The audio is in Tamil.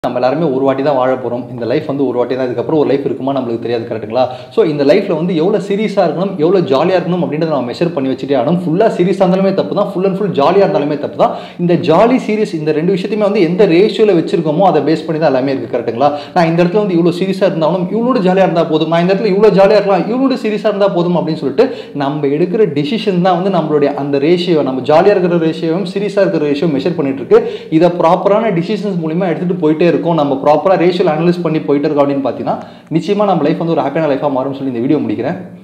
நம்ம எல்லாருமே ஒரு வாட்டி தான் வாழ போகிறோம் இந்த லைஃப் வந்து ஒரு வாட்டி தான் இதுக்கப்புறம் ஒரு லைஃப் இருக்குமா நம்மளுக்கு தெரியாது கரெக்ட்டுங்களா ஸோ இந்த லைஃப்பில் வந்து எவ்வளோ சீரியஸாக இருக்கணும் எவ்வளோ ஜாலியாக இருக்கணும் அப்படின்றத நம்ம மெஷர் பண்ணி வச்சுட்டே ஆகணும் ஃபுல்லாக சீரியஸாக இருந்தாலுமே தப்பு தான் ஃபுல் அண்ட் ஃபுல் ஜாலியாக இருந்தாலுமே தப்பு தான் இந்த ஜாலி சீரியஸ் இந்த ரெண்டு விஷயத்தையுமே வந்து எந்த ரேஷியோவில் வச்சிருக்கோமோ அதை பேஸ் பண்ணி தான் எல்லாமே இருக்குது கரெக்ட்டுங்களா நான் இந்த இடத்துல வந்து இவ்வளோ சீரியஸாக இருந்தாலும் இவ்வளோ ஜாலியாக இருந்தால் போதும் நான் இந்த இடத்துல இவ்வளோ ஜாலியாக இருக்கலாம் இவ்வளோ சீரியஸாக இருந்தால் போதும் அப்படின்னு சொல்லிட்டு நம்ம எடுக்கிற டிசிஷன் தான் வந்து நம்மளுடைய அந்த ரேஷியோ நம்ம ஜாலியாக இருக்கிற ரேஷியோவும் சீரியஸாக இருக்கிற ரேஷியோ மெஷர் பண்ணிட்டு இருக்கு இதை ப்ராப்பரான டிசிஷன்ஸ் மூலிமா எடுத்துகிட்டு போயிட்டே இருக்கோம் நம்ம ப்ராப்பராக ரேஷியல் அனலைஸ் பண்ணி போயிட்டு இருக்கோம் அப்படின்னு பார்த்தீங்கன்னா நிச்சயமாக நம்ம லைஃப் வந்து ஒரு ஹாப்பியான லைஃபாக மாறும்னு சொல்லி இந்த வீடியோ முடிக்கிறேன்